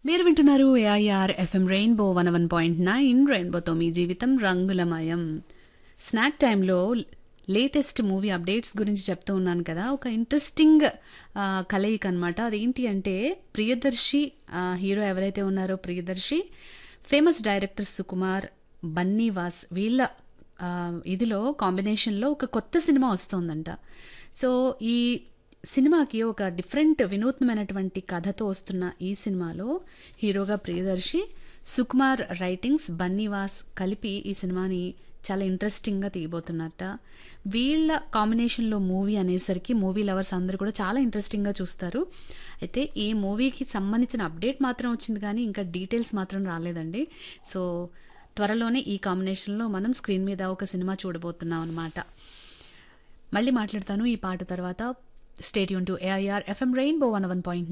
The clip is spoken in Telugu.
మీరు వింటున్నారు AIR FM Rainbow one one point nine రెయిన్బోతో మీ జీవితం రంగులమయం స్నాక్ టైంలో లేటెస్ట్ మూవీ అప్డేట్స్ గురించి చెప్తూ ఉన్నాను కదా ఒక ఇంట్రెస్టింగ్ ఆ, కలయిక అనమాట అదేంటి అంటే ప్రియదర్శి ఆ, హీరో ఎవరైతే ఉన్నారో ప్రియదర్శి ఫేమస్ డైరెక్టర్ సుకుమార్ బన్నీవాస్ వీళ్ళ ఆ, ఇదిలో కాంబినేషన్లో ఒక కొత్త సినిమా వస్తుందంట సో ఈ సినిమాకి ఒక డిఫరెంట్ వినూత్నమైనటువంటి కథతో వస్తున్న ఈ సినిమాలో హీరోగా ప్రియదర్శి సుకుమార్ రైటింగ్స్ బన్నీవాస్ కలిపి ఈ సినిమాని చాలా ఇంట్రెస్టింగ్గా తీయబోతున్నారట వీళ్ళ కాంబినేషన్లో మూవీ అనేసరికి మూవీ లవర్స్ అందరూ కూడా చాలా ఇంట్రెస్టింగ్గా చూస్తారు అయితే ఈ మూవీకి సంబంధించిన అప్డేట్ మాత్రం వచ్చింది కానీ ఇంకా డీటెయిల్స్ మాత్రం రాలేదండి సో త్వరలోనే ఈ కాంబినేషన్లో మనం స్క్రీన్ మీద ఒక సినిమా చూడబోతున్నాం అనమాట మళ్ళీ మాట్లాడతాను ఈ పాట తర్వాత stay tuned to AIR FM Rainbow one one point